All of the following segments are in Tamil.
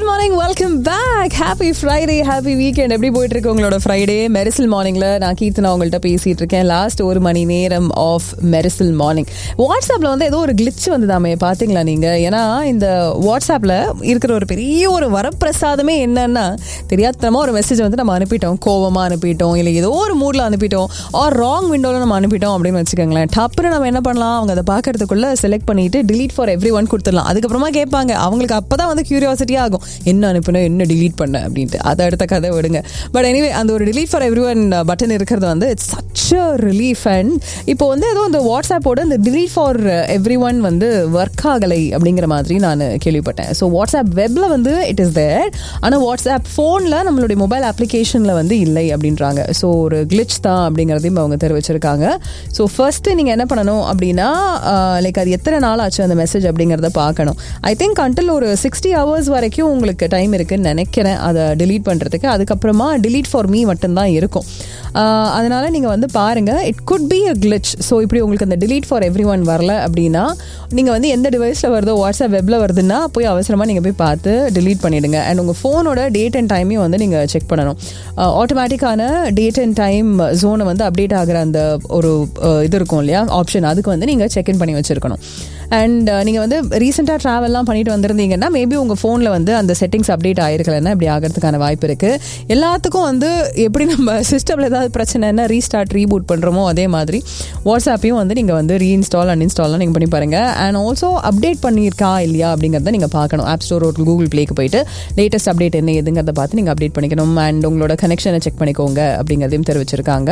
morning welcome back happy Friday happy weekend எப்படி போயிட்டு இருக்கு உங்களோட ஃப்ரைடே மெரிசல் மார்னிங்ல நான் கீர்த்தனா உங்கள்கிட்ட பேசிட்டு இருக்கேன் லாஸ்ட் ஒரு மணி நேரம் ஆஃப் மெரிசல் மார்னிங் வாட்ஸ்அப்ல வந்து ஏதோ ஒரு கிளிச் வந்ததாமே பாத்தீங்களா நீங்க ஏன்னா இந்த வாட்ஸ்அப்ல இருக்கிற ஒரு பெரிய ஒரு வரப்பிரசாதமே என்னன்னா தெரியாதனமா ஒரு மெசேஜ் வந்து நம்ம அனுப்பிட்டோம் கோவமா அனுப்பிட்டோம் இல்லை ஏதோ ஒரு மூட்ல அனுப்பிட்டோம் ஆர் ராங் விண்டோல நம்ம அனுப்பிட்டோம் அப்படின்னு வச்சுக்கோங்களேன் டப்புன்னு நம்ம என்ன பண்ணலாம் அவங்க அதை பார்க்கறதுக்குள்ள செலக்ட் பண்ணிட்டு delete ஃபார் எவ்ரி ஒன் கொடுத்துடலாம் அதுக்கப்புறமா கேட்பாங்க அவங்களுக்கு அப்பதான் வந்து கியூரியாசிட்டியா ஆகும் என்ன அனுப்பின என்ன delete பண்ண அப்படின்ட்டு அதை அடுத்த கதை விடுங்க பட் எனிவே அந்த ஒரு delete for everyone button இருக்கிறது வந்து இட்ஸ் சச் ரிலீஃப் அண்ட் இப்போ வந்து ஏதோ இந்த வாட்ஸ்அப்போட இந்த delete ஃபார் எவ்ரி ஒன் வந்து ஒர்க் ஆகலை அப்படிங்கிற மாதிரி நான் கேள்விப்பட்டேன் ஸோ வாட்ஸ்அப் வெப்ல வந்து இட் இஸ் தேர் ஆனால் வாட்ஸ்அப் ஃபோனில் நம்மளுடைய மொபைல் அப்ளிகேஷனில் வந்து இல்லை அப்படின்றாங்க ஸோ ஒரு கிளிச் தான் அப்படிங்கிறதையும் அவங்க தெரிவிச்சிருக்காங்க ஸோ ஃபர்ஸ்ட் நீங்கள் என்ன பண்ணணும் அப்படின்னா லைக் அது எத்தனை நாள் ஆச்சு அந்த மெசேஜ் அப்படிங்கிறத பார்க்கணும் ஐ திங்க் அன்டில் ஒரு சிக்ஸ்டி ஹவர்ஸ் வரைக்கும் உங்களுக்கு டைம் இருக்குன்னு நினைக்கிறேன் அதை delete பண்ணுறதுக்கு அதுக்கப்புறமா delete ஃபார் மீ மட்டும்தான் இருக்கும் ஆஹ் அதனால நீங்கள் வந்து பாருங்க it could be a glitch so இப்படி உங்களுக்கு அந்த delete ஃபார் எவ்ரி ஒன் வரல அப்படின்னா நீங்கள் வந்து எந்த டிவைஸில் வருதோ வாட்ஸ்அப் வெப்பில் வருதுன்னா போய் அவசரமாக நீங்கள் போய் பார்த்து delete பண்ணிடுங்க அண்ட் உங்கள் ஃபோனோட டேட் அண்ட் டைமையும் வந்து நீங்கள் செக் பண்ணணும் ஆட்டோமேட்டிக்கான டேட் அண்ட் டைம் ஜோனை வந்து அப்டேட் ஆகிற அந்த ஒரு அஹ், இது இருக்கும் இல்லையா ஆப்ஷன் அதுக்கு வந்து நீங்கள் செக்இன் பண்ணி வச்சுருக்கணும் அண்ட் நீங்கள் வந்து ரீசெண்டாக ட்ராவல்லாம் பண்ணிட்டு வந்திருந்தீங்கன்னா மேபி உங்கள் ஃபோனில் வந்து அந்த செட்டிங்ஸ் அப்டேட் ஆயிருக்கலன்னா இப்படி ஆகிறதுக்கான வாய்ப்பு இருக்குது எல்லாத்துக்கும் வந்து எப்படி நம்ம சிஸ்டமில் ஏதாவது பிரச்சனைனா ரீஸ்டார்ட் ரீபூட் பண்ணுறோமோ அதே மாதிரி வாட்ஸ்அப்பையும் வந்து நீங்கள் வந்து ரீஇன்ஸ்டால் அன்இன்ஸ்டால்லாம் நீங்கள் பண்ணி பாருங்கள் அண்ட் ஆல்சோ அப்டேட் பண்ணியிருக்கா இல்லையா அப்படிங்கிறத நீங்கள் பார்க்கணும் ஆப் ஸ்டோர் ஒரு கூகுள் ப்ளேக்கு போயிட்டு லேட்டஸ்ட் அப்டேட் என்ன எதுங்கிறத பார்த்து நீங்கள் அப்டேட் பண்ணிக்கணும் அண்ட் உங்களோட கனெக்ஷனை செக் பண்ணிக்கோங்க அப்படிங்கிறதையும் தெரிவிச்சிருக்காங்க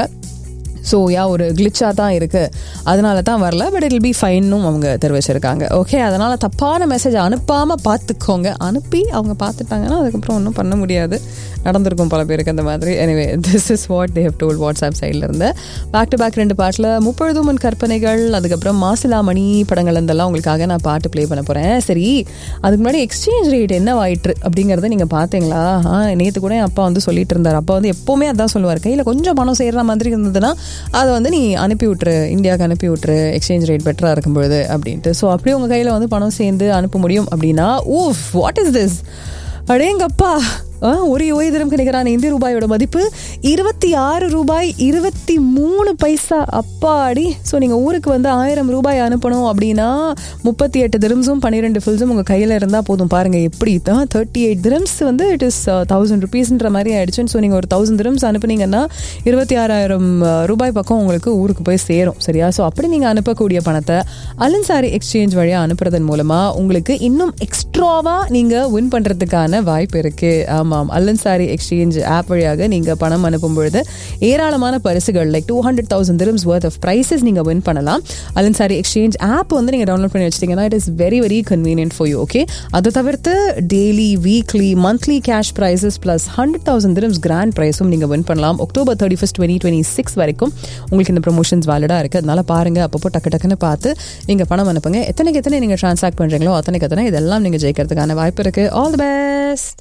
ஸோ யா ஒரு கிளிச்சாக தான் இருக்குது அதனால தான் வரல பட் இட் பி ஃபைன்னும் அவங்க தெரிவிச்சிருக்காங்க ஓகே அதனால் தப்பான மெசேஜ் அனுப்பாமல் பார்த்துக்கோங்க அனுப்பி அவங்க பார்த்துட்டாங்கன்னா அதுக்கப்புறம் ஒன்றும் பண்ண முடியாது நடந்திருக்கும் பல பேருக்கு அந்த மாதிரி anyway this is what they have told WhatsApp சைடில் இருந்து பேக் டு பேக் ரெண்டு பாட்டில் முப்பொழுதும் உன் கற்பனைகள் அதுக்கப்புறம் மாசிலாமணி படங்கள் இருந்தெல்லாம் உங்களுக்காக நான் பாட்டு ப்ளே பண்ண போகிறேன் சரி அதுக்கு முன்னாடி எக்ஸ்சேஞ்ச் ரேட் என்ன ஆயிற்று அப்படிங்கிறத நீங்கள் பார்த்தீங்களா ஆ நேற்று கூட என் அப்பா வந்து சொல்லிட்டு இருந்தார் அப்பா வந்து எப்போவுமே அதான் சொல்லுவார் கையில் கொஞ்சம் பணம் சேர்ற மாதிரி இருந்ததுன்னா அதை வந்து நீ அனுப்பி விட்டுரு இந்தியாவுக்கு அனுப்பி விட்டுரு எக்ஸ்சேஞ்ச் ரேட் பெட்டராக இருக்கும் பொழுது அப்படின்ட்டு ஸோ அப்படியே உங்கள் கையில் வந்து பணம் சேர்ந்து அனுப்ப முடியும் அப்படின்னா ஊஃப் வாட் இஸ் திஸ் அடேங்கப்பா ஆ, ஒரு ஓய்திரம்க்கு நிகரான இந்திய ரூபாயோட மதிப்பு இருபத்தி ஆறு ரூபாய் இருபத்தி மூணு பைசா அப்பாடி ஸோ நீங்கள் ஊருக்கு வந்து ஆயிரம் ரூபாய் அனுப்பணும் அப்படின்னா முப்பத்தி எட்டு திரம்ஸும் பன்னிரெண்டு ஃபில்ஸும் உங்கள் கையில் இருந்தால் போதும் பாருங்கள் எப்படி தான் தேர்ட்டி எயிட் திரம்ஸ் வந்து இட் இஸ் தௌசண்ட் ருபீஸ்ன்ற மாதிரி ஆயிடுச்சுன்னு ஸோ நீங்கள் ஒரு தௌசண்ட் திரம்ஸ் அனுப்புனீங்கன்னா இருபத்தி ஆறாயிரம் ரூபாய் பக்கம் உங்களுக்கு ஊருக்கு போய் சேரும் சரியா ஸோ அப்படி நீங்கள் அனுப்பக்கூடிய பணத்தை அலன்சாரி எக்ஸ்சேஞ்ச் வழியாக அனுப்புறதன் மூலமாக உங்களுக்கு இன்னும் எக்ஸ்ட்ராவாக நீங்கள் வின் பண்ணுறதுக்கான வாய்ப்பு இருக்குது ஆமாம் அல்லன்சாரி எக்ஸ்சேஞ்ச் ஆப் வழியாக நீங்கள் பணம் அனுப்பும் பொழுது ஏராளமான பரிசுகள் like two hundred thousand dirhams worth of prizes நீங்கள் வின் பண்ணலாம் அலன்சாரி எக்ஸ்சேஞ்ச் ஆப் வந்து நீங்கள் டவுன்லோட் பண்ணி வச்சிட்டிங்கன்னா it is very very convenient for you okay அதை தவிர்த்து daily weekly monthly cash prizes plus hundred thousand dirhams grand ப்ரைஸும் நீங்கள் வின் பண்ணலாம் October thirty first twenty twenty six வரைக்கும் உங்களுக்கு இந்த ப்ரொமோஷன்ஸ் வேலிடாக இருக்குது அதனால பாருங்கள் அப்பப்போ டக்கு டக்குன்னு பார்த்து நீங்கள் பணம் அனுப்புங்க எத்தனைக்கு எத்தனை நீங்கள் ட்ரான்சாக்ட் பண்ணுறீங்களோ அத்தனைக்கு எத்தனை இதெல்லாம் நீங்கள் ஜெயிக்கிறதுக்கான வாய்ப்பு இருக்குது all the best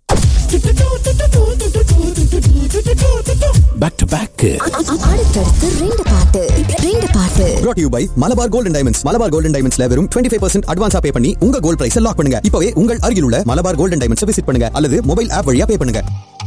back to back அடுத்தடுத்து ரெண்டு பாட்டு ரெண்டு பாட்டு brought to you by Malabar golden diamonds Malabar golden டைமண்ட்ஸ்ல வெறும் 25% ஃபைவ் பர்சன்ட் அட்வான்ஸா பே பண்ணி உங்க கோல்ட் பிரைஸ் லாக் பண்ணுங்க இப்பவே உங்கள் அருகில் உள்ள மலபார் கோல்டன் டைமண்ட்ஸ் விசிட் பண்ணுங்க அல்லது மொபைல் ஆப் வழியா பே பண்ணுங்க